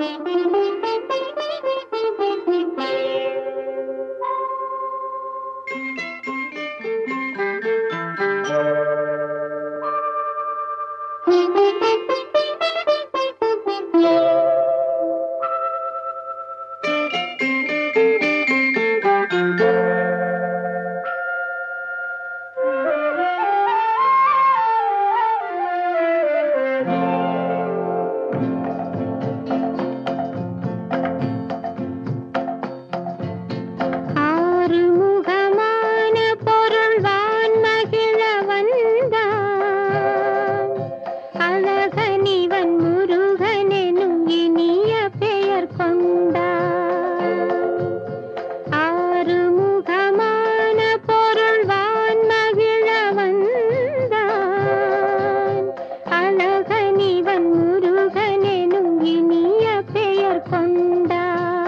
ஆறுமுகமான பொருள் வான் மகிழ வந்தான் அழகனிவன் முருகனெனும் இனிய பெயர் கொண்டான் ஆறுமுகமான பொருள் வான் மகிழ வந்தான் அழகனிவன் முருகனெனும் இனிய பெயர் கொண்டான்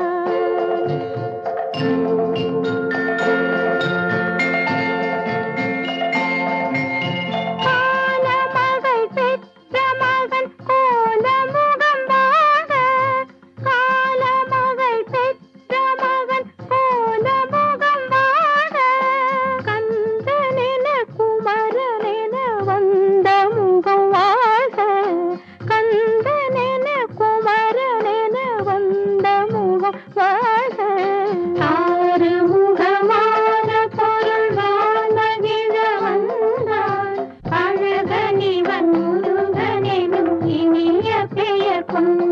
காலமகள் பெற்ற மகன் கோலமுகம் வாழ காலமகள் பெற்ற மகன் கோலமுகம் வாழ கந்தனென குமரனென வந்த முகம் வாழ கந்தனென குமரனென வந்த முகம் வாழ ஆறு முகமான பொருள் வாழ்மகிழ வந்தான் அழகனிவன் முருகனெனும் இனிய பெயர்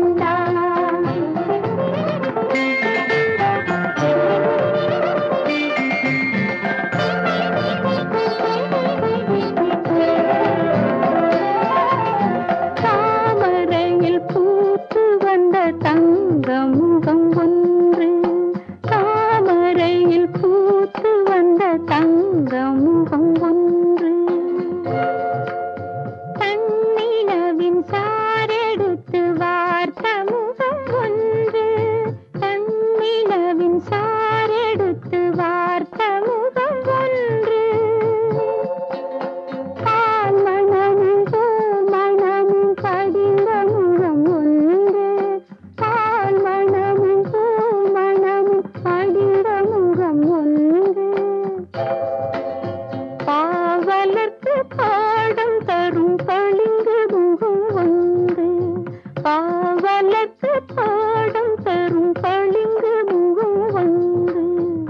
தாமரையில் பூத்து வந்த தங்க முகம் ஒன்று தாமரையில் பூத்து வந்த தங்க முகம் ஒன்று தன்னிலவின் சாரெடுத்து வார்த்த முகம் ஒன்று தன்னிலவின் சாரெடுத்து வார்த்த முகம் ஒன்று பால் மணமும் பூமணமும் படிந்த முகம் ஒன்று பால் மணமும் பூமணமும் படிந்த முகம் ஒன்று பாவலர்க்கு பாடம் தரும் பளிங்கு முகம் ஒன்று பாவலர்க்கு பாடம் தரும் பளிங்கு முகம் ஒன்று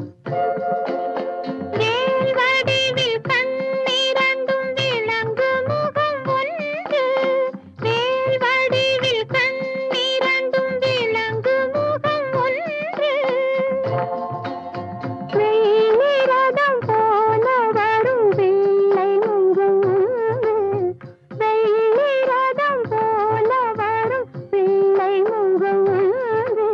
வேல் வடிவில் கண்ணிரண்டும் விளங்கு முகம் ஒன்று வேல் வடிவில் கண்ணிரண்டும் விளங்கு முகம் ஒன்று வெயிலிரதம் போல வரும் வெள்ளை முகம் ஒன்று வெயிலிரதம் போல வரும் வெள்ளை முகம் ஒன்று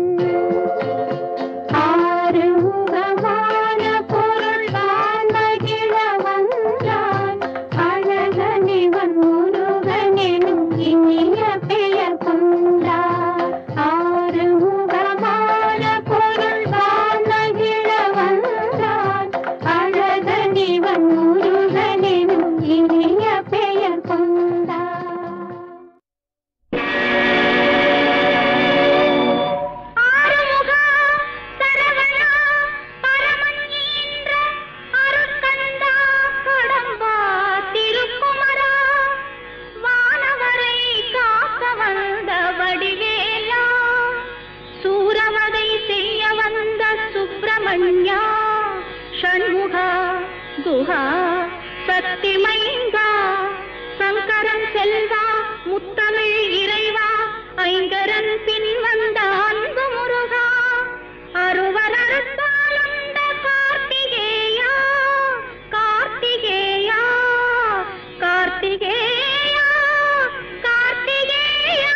ஆறு முகமான பொருள் வான்மகிழ வந்தான் அழகனிவன் முருகனெனும் இனிய பெயர் கொண்டார் ஆறு முகமான பொருள் வான்மகிழ வந்தான் அழகனிவன் முருகனெனும் இனிய பெயர் கொண்டார் ஆறுமுகா சரவணா பரமன் ஈன்ற அருட்கண்டா கடம்பா திருக்குமரா வானவரை காக்க வந்த வடிவேலா சூரவதை செய்ய வந்த சுப்பிரமணியா ஷண்முகா குஹா சத்திமைங்கா சங்கரன் செல்வா முத்தமிழ் இறைவா ஐங்கரன் பின் வந்த அன்பு முருகா அருவரத்தாலந்த கார்த்திகேயா கார்த்திகேயா கார்த்திகேயா கார்த்திகேயா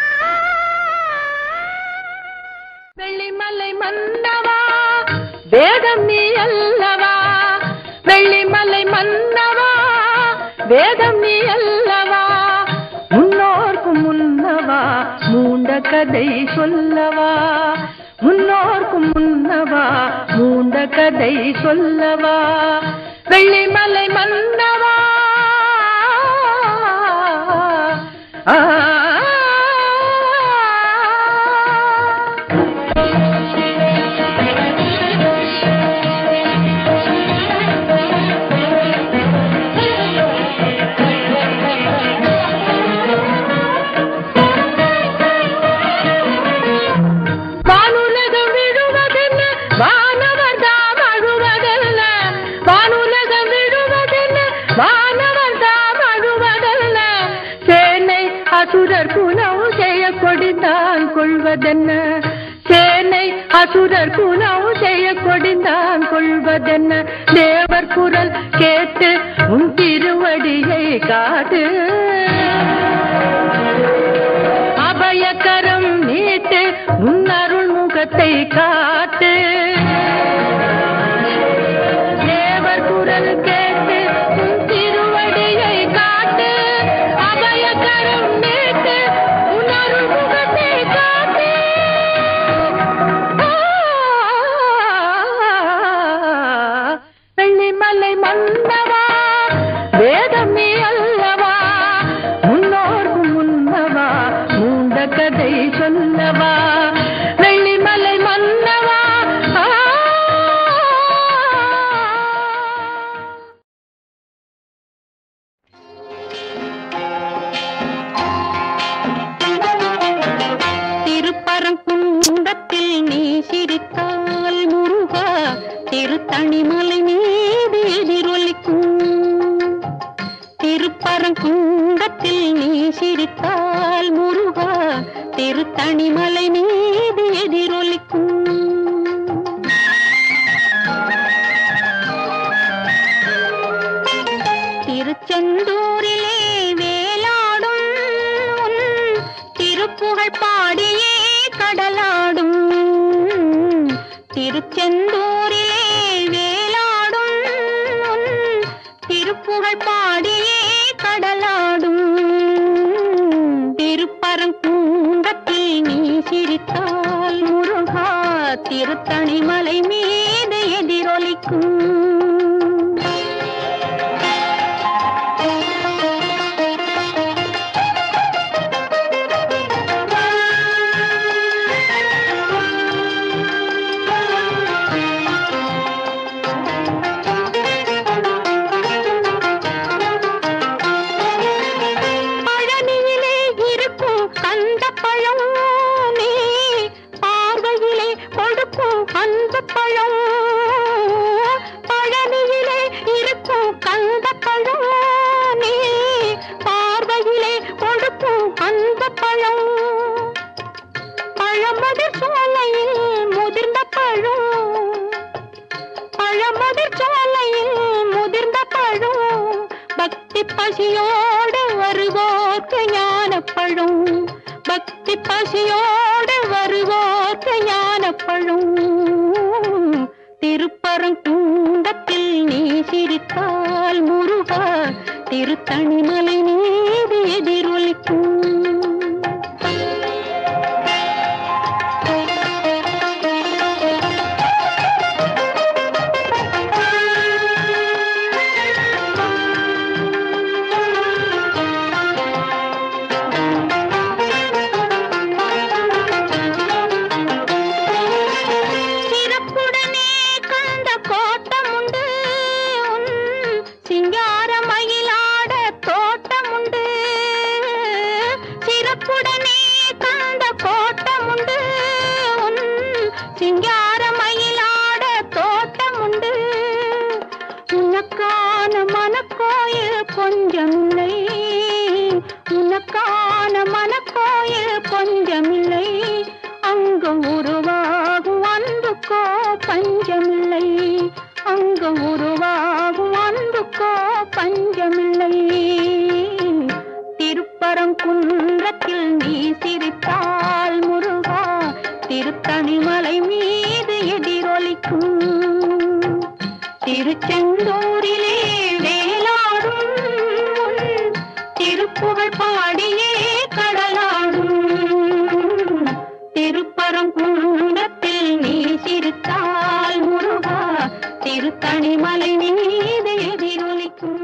வெள்ளிமலை மன்னவா வேதம் நீ அல்லவா வெள்ளிமலை மன்னவா வேதம் நீ அல்லவா முன்னோர்க்கும் முன்னவா மூண்ட கதை சொல்லவா முன்னோர்க்கும் முன்னவா மூண்ட கதை சொல்லவா வெள்ளிமலை மன்னவா ஆ கொள்வதென்ன சேனை அசுரர் குணம் செய்ய கொடிந்தான் கொள்வதென்ன தேவர் குரல் கேட்டு உன் திருவடியை காட்டு அபயக்கரம் நீட்டு உன் அருள் முகத்தை காட்டு தேவர் குரல் கேட்டு உன் திருவடியை காட்டு அபயக்கரம் நீட்டு உன் அருள் முகத்தை காட்டு வெள்ளிமலை மன்னவா வேதம் நீ அல்லவா முன்னோர்க்கு முன்னவா மூண்ட கதை சொல்லவா வெள்ளிமலை மன்னவா ஆ. திருப்பரங்குன்றத்தில் நீ சிரித்தால் முருகா திருத்தணிமலை மீது எதிரொலிக்கும் திருப்பரங்குன்றத்தில் நீ சிரித்தால் முருகா திருத்தணிமலை மீது எதிரொலிக்கும் திருச்செந்தூரிலே வேலாடும் உன் திருப்புகழ் பாடியே கடலாடும் திருச்செந்தூரிலே வேலாடும் உன் திருப்புகழ் பாடியே கடலாடும் திருப்பரங்குன்றத்தில் நீ சிரித்தால் முருகா திருத்தணிமலை மீது எதிரொலிக்கும் பழனியிலே இருக்கும் கந்த பழம் நீ பார்வையிலே கொடுக்கும் அந்த பழம் பழனியிலே இருக்கும் கந்த பழம் நீ பார்வையிலே கொடுக்கும் அந்த பழம் பழமுதிர் சோலையில் முதிர்ந்த பழம் பழமுதிர் சோலையில் முதிர்ந்த பழம் பக்தி பசியோடு வருவோர்க்கு ஞானப்பழம் பக்தி பசியோடு வருவோர்க்கு ஞானப்பழம் திருப்பரங்குன்றத்தில் நீ சிரித்தால் முருகா திருத்தணிமலை மீது எதிரொலிக்கும் சிறப்புடனே கந்த கோட்டம் உண்டு உன் சிங்கார மயிலாட தோட்டம் உண்டு சிறப்புடனே கந்த கோட்டம் உண்டு உன் சிங்கார மயிலாட தோட்டம் உண்டு உனக்கான மனக்கோயில் கொஞ்சமில்லை உனக்கான மனக்கோயில் கொஞ்சமில்லை அங்கு உருவாகும் அன்புக்கோ பஞ்சமில்லை அங்கு உருவாகும் அன்புக்கோ பஞ்சமில்லை திருப்பரங்குன்றத்தில் நீ சிரித்தால் முருகா திருத்தணிமலை மீது எதிரொலிக்கும் திருச்செந்தூரிலே வேலாடும் உன் திருப்புகழ் பாடியே கடலாடும் திருப்பரங்குன்றத்தில் நீ சிரித்தால் முருகா திருத்தணிமலை மீது எதிரொலிக்கும்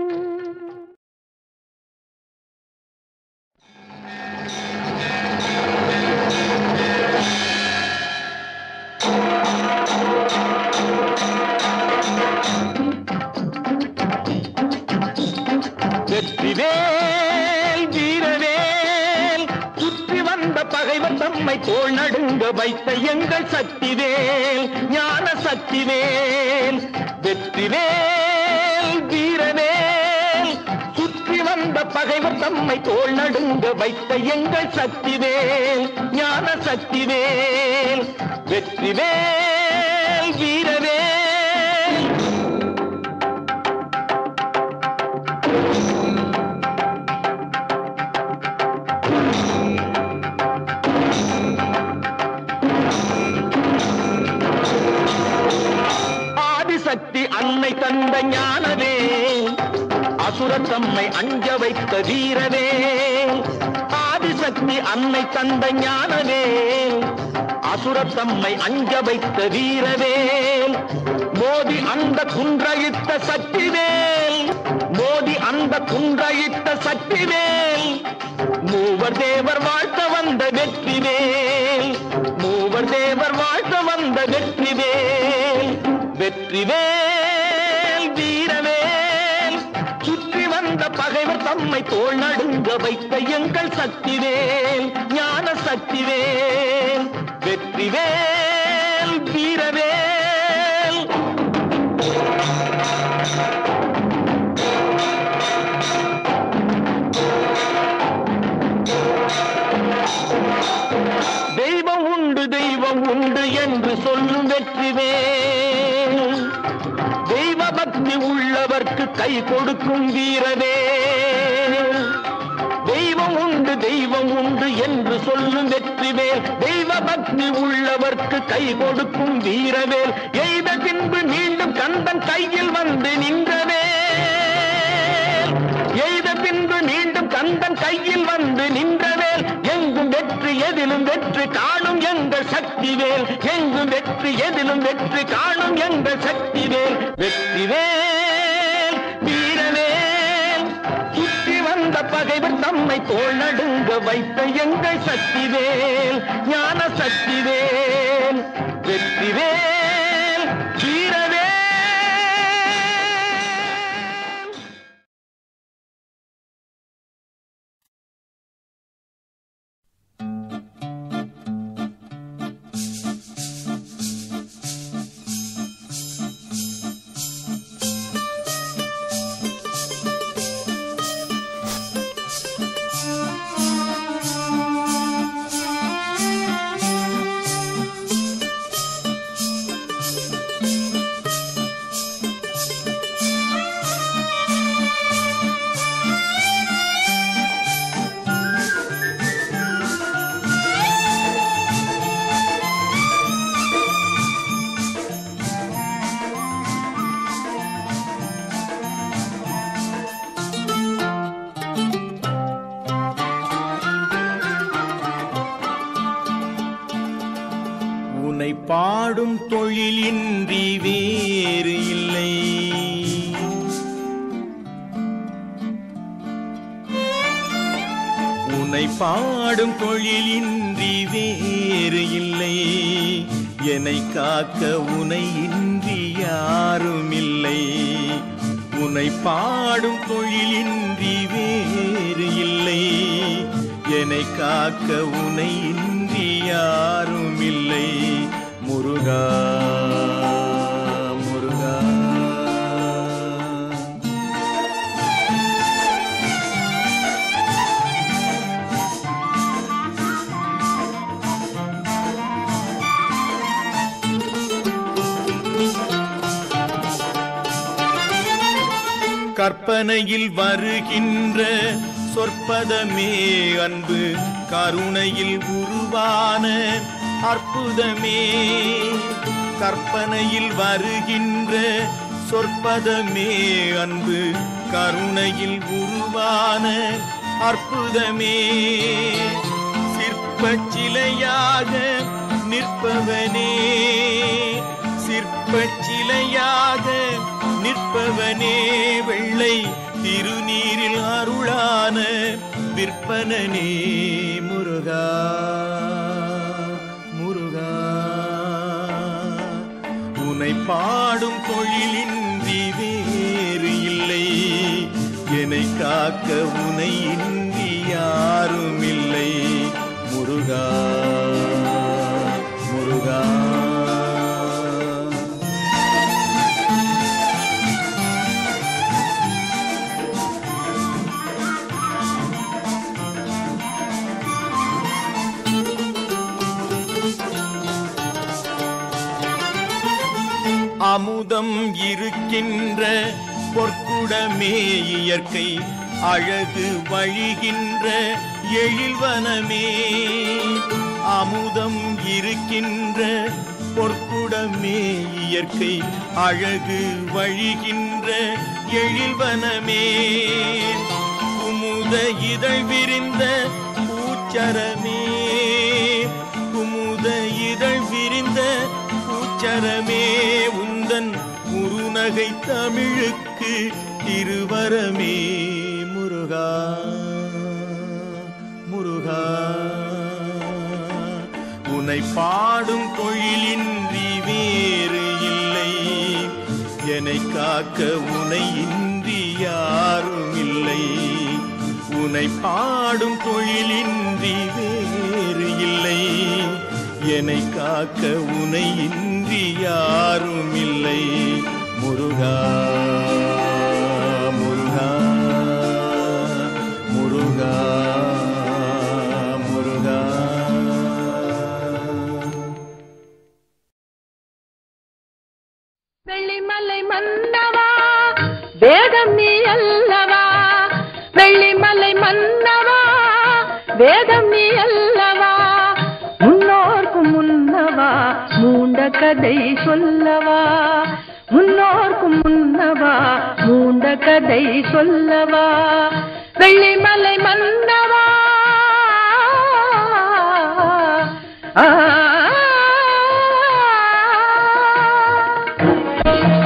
வெற்றிவேல் வீரவேல் சுற்றி வந்த பகைவன் தம்மை தோள் நடுங்க வைத்த எங்கள் சக்திவேல் ஞான சக்திவேல் வெற்றிவேல் வீரவேல் சுற்றி வந்த பகைவர் தம்மை தோல் நடுங்க வைத்த எங்கள் சக்திவேல் ஞான சக்திவேல் வெற்றிவேல் வீரவேல் ஆதிசக்தி அன்னை தந்த ஞானவே அசுரர் தம்மை அஞ்ச வைத்த வீரவே ஆதிசக்தி அன்னை தந்த ஞானவே அசுரர் தம்மை அஞ்ச வைத்த வீரவே மோதி அந்த குன்றயித்த சக்திவேல் மோதி அந்த குன்றயித்த சக்திவேல் மூவர் தேவர் வாழ்த்த வந்த வெற்றிவேல் மூவர் தேவர் வாழ்த்த வந்த வெற்றிவேல் வெற்றிவேல் வீரவேல் சுற்றி வந்த பகைவர் தம்மை தோல் நடுங்க வைத்த எங்கள் சக்திவேல் ஞான சக்திவேல் வெற்றிவேல் வீரவேல் தெய்வம் உண்டு தெய்வம் உண்டு என்று சொல்லும் வெற்றிவேல் தெய்வ பக்தி உள்ளவர்க்கு கை கொடுக்கும் வீரவே தெய்வம் உண்டு தெய்வம் உண்டு என்று சொல்லும் வெற்றிவேல் தெய்வ பக்தி உள்ளவர்க்கு கை கொடுக்கும் வீரவேல் எய்த பின்பு மீண்டும் கந்தன் கையில் வந்து நின்றவே எய்த பின்பு மீண்டும் கந்தன் கையில் வந்து நின்றவேல் எங்கும் வெற்றி எதிலும் வெற்றி காணும் எங்கள் சக்திவேல் எங்கும் வெற்றி எதிலும் வெற்றி காணும் எங்கள் சக்திவேல் வெற்றிவேல் வீரவேல் சுற்றி வந்த பகைவர் தம்மை தோல் நடுங்க வைத்த எங்கள் சக்திவேல் ஞான சக்திவேல் வெற்றிவேல் வீரவேல் உன்னை பாடும் தொழிலின்றி வேறு இல்லை உன்னை பாடும் தொழிலின்றி வேறு இல்லை என்னை காக்க உனை இன்றி யாரும் இல்லை உன்னை பாடும் தொழிலின்றி வேறு இல்லை என்னை காக்க உனை இன்றி யாரும் இல்லை முருகா முருகா கற்பனையில் வருகின்ற சொற்பதமே அன்பு கருணையில் உருவான அற்புதமே கற்பனையில் வருகின்ற சொற்பதமே அன்பு கருணையில் உருவான அற்புதமே சிற்பச் சிலையாக நிற்பவனே சிற்பச் சிலையாக நிற்பவனே வெள்ளை திருநீரில் அருளான விற்பனனே முருகா முருகா உனை பாடும் தொழிலின்றி வேறு இல்லை என்னை காக்க உனை இன்றி யாரும் இல்லை முருகா முருகா அமுதம் இருக்கின்ற பொற்குடமே இயற்கை அழகு வழிகின்ற எழில்வனமே அமுதம் இருக்கின்ற பொற்குடமே இயற்கை அழகு வழிகின்ற எழில்வனமே குமுத இதழ் விரிந்த பூச்சரமே குமுத இதழ் விரிந்த பூச்சரமே உந்தன் முருநகை தமிழுக்கு திருவரமே முருகா முருகா உனை பாடும் தொழிலின்றி வேறு இல்லை என்னை காக்க உனை இன்றி யாரும் இல்லை உனை பாடும் தொழிலின்றி வேறு இல்லை என்னை காக்க உனை இன்றி யாரும் இல்லை முருகா முருகா முருகா முருகா வெள்ளிமலை மன்னவா வேதம் நீ அல்லவா வெள்ளிமலை மன்னவா வேதம் நீ அல்லவா முன்னோர்க்கு முன்னவா மூண்ட கதை சொல்லவா முன்னோர்க்கு முன்னவா மூண்ட கதை சொல்லவா வெள்ளிமலை மன்னவா ஆ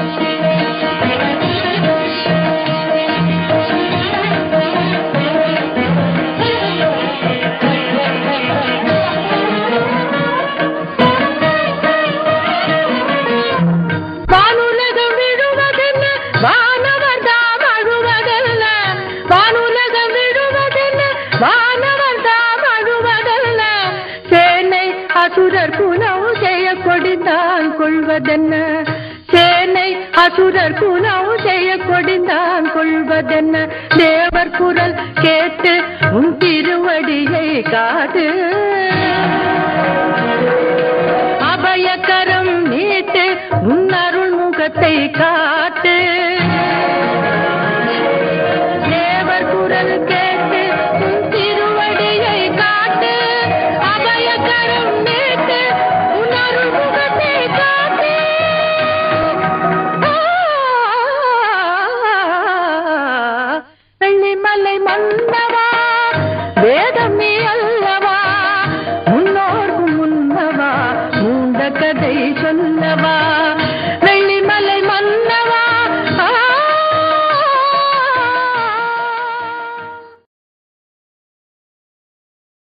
வானுலகம் விழுவதென்ன வானவர் தாம் அழுவதல்ல வானுலகம் விழுவதென்ன வானவர் தாம் அழுவதல்ல சேனை அசுரர் குணவு செய்ய கொடிந்தான் கொள்வதென்ன சேனை அசுரர் குணவு செய்ய கொடிந்தான் கொள்வதென்ன தேவர் குரல் கேட்டு உன் திருவடியை காது அபயக்கரம் நீட்டு உன் அருள் முகத்தை காட்டு தேவர் குரல் கேட்டு உன் திருவடியை காட்டு அபயக்கரம் நீட்டு உன் அருள் முகத்தை காட்டு வெள்ளிமலை மன்னவா வேதம் நீ அல்லவா முன்னோர்க்கு முன்னவா மூண்ட கதை சொல்லவா